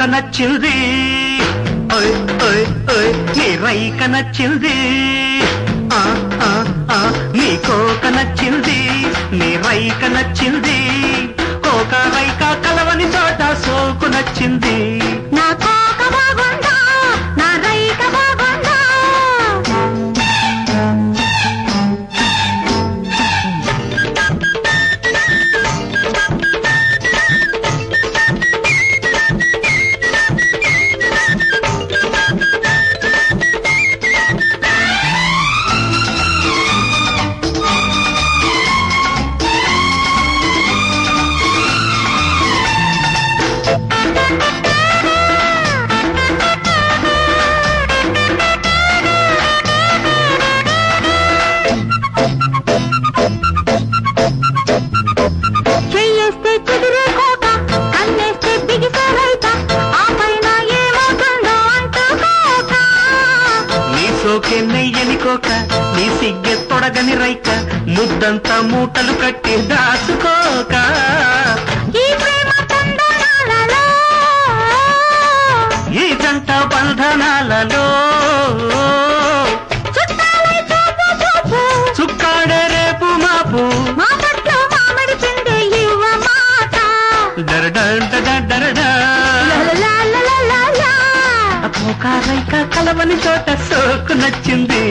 నచ్చింది ఓయ్ ఓయ్ ఓయ్ నీ రైక నచ్చింది ఆ, ఆ, ఆ, నీ కోక నచ్చింది నీ రైక నచ్చింది కోక రైక కలవని చోట సోకు నచ్చింది నా కోక బాగుందా నా రైక బాగుందా చెయ్యేస్తే కుదిరే కోక కన్నేస్తే బిగిసే రైక ఆ పైన ఏమవుతుందో అంటూ కోక నీ సోకే నెయ్యని కోక నీ సిగ్గె తొడగని రైక ముద్దంతా మూటలు కట్టి దాసుకోక ఈ ప్రేమ తందనాలలో ఈ జంట బంధనాలలో చుట్టాలై చూపు చూపు చుక్కాడే రేపు మాపు మా పట్ల మామిడి పిండి ఇవ్వ మాట డరడంట డరడా లలలలలలలా. కోక రైక కలవని చోట సోకు నచ్చింది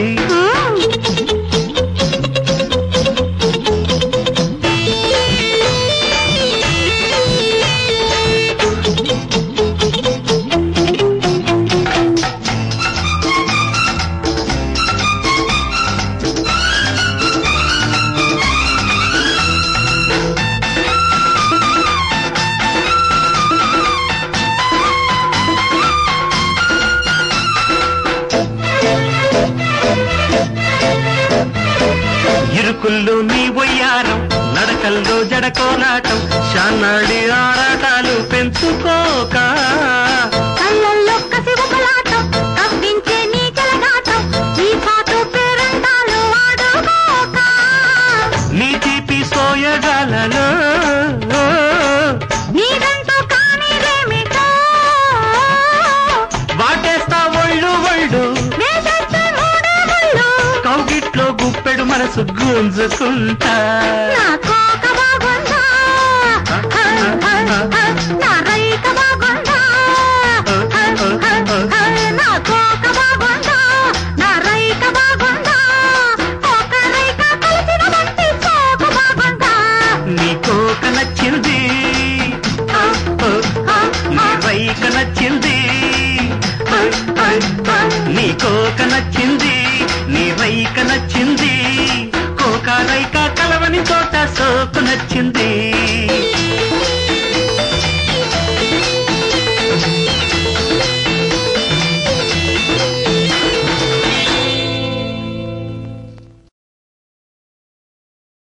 ఇరుకుల్లో నీ వయ్యారం నడకల్లో జడకోలాటం శానాడి ఆరాటాలు పెంచుకోక కళ్ళల్లో కసి ఒకలాటం కవ్వించే నీ చెలగాటం ఈ పాటు పేరంటాలు ఆడుకోక నీ తీపి సోయగాలలో నీదంటూ కానిదేమిటో వాటేస్తా ఒళ్ళు ఒళ్ళు వేసొచ్చే మూడే ముళ్ళు కౌగిట్లో గుప్పెడు మనసు గుంజుకుంటా నా కోక బాగుందా నా రైక బాగుందా నా కోక బాగుందా నా రైక బాగుందా ఒక రైక కలిసిన బట్టి సోకు బాగుందా నీ కోక నచ్చింది నీ రైక నచ్చింది నీ కోక నచ్చింది నీ రైక నచ్చింది కోక రైక కలవని చోట సోకు నచ్చింది